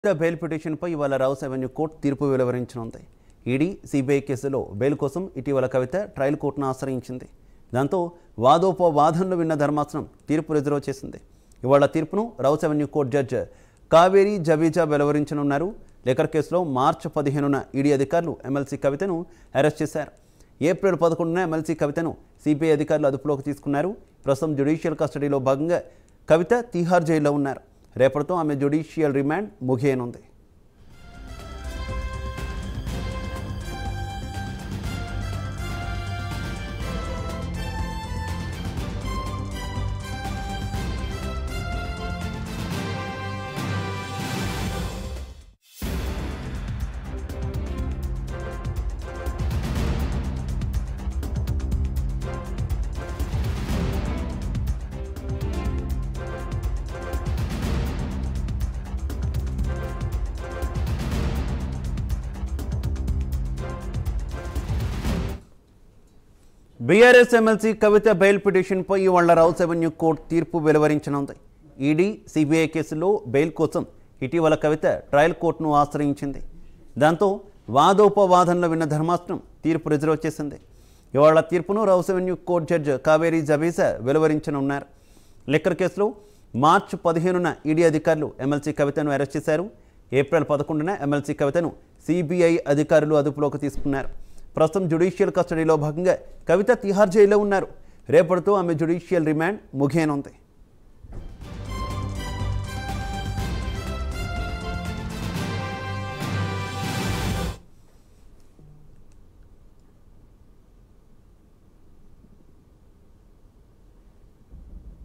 bail పిటిషన్పై ఇవాళ Rouse Avenue court తీర్పు వెలువరించనుంది ఈడీ సిబిఐ కేసులో బెయిల్ కోసం ఇటీవల కవిత ట్రయల్ కోర్టును ఆశ్రయించింది దాంతో వాదోపవాదనలు విన్న ధర్మాసనం తీర్పు రిజర్వ్ చేసింది ఇవాళ తీర్పును Rouse Avenue court judge Kaveri Baweja వెలువరించనున్నారు లిక్కర్ కేసులో మార్చి పదిహేనున ఈడీ అధికారులు ఎమ్మెల్సీ కవితను అరెస్ట్ చేశారు ఏప్రిల్ పదకొండున ఎమ్మెల్సీ కవితను సిబిఐ అధికారులు అదుపులోకి తీసుకున్నారు ప్రస్తుతం జ్యుడిషియల్ కస్టడీలో భాగంగా కవిత తీహార్ జైల్లో ఉన్నారు రేపటితో ఆమె జ్యుడిషియల్ రిమాండ్ ముగియనుంది బీఆర్ఎస్ ఎమ్మెల్సీ కవిత బెయిల్ పిటిషన్పై ఇవాళ రౌస్ అవెన్యూ కోర్టు తీర్పు వెలువరించనుంది ఈడీ సిబిఐ కేసులో బెయిల్ కోసం ఇటీవల కవిత ట్రయల్ కోర్టును ఆశ్రయించింది దాంతో వాదోపవాదనలు విన్న ధర్మాసనం తీర్పు రిజర్వ్ చేసింది ఇవాళ తీర్పును Rouse Avenue court judge Kaveri జబీసా వెలువరించనున్నారు లిక్కర్ కేసులో మార్చి పదిహేనున ఈడీ అధికారులు ఎమ్మెల్సీ కవితను అరెస్ట్ చేశారు ఏప్రిల్ పదకొండున ఎమ్మెల్సీ కవితను సిబిఐ అధికారులు అదుపులోకి తీసుకున్నారు ప్రస్తుతం జ్యుడిషియల్ కస్టడీలో భాగంగా కవిత తిహార్ జైల్లో ఉన్నారు రేపటితో ఆమె జ్యుడిషియల్ రిమాండ్ ముగియనుంది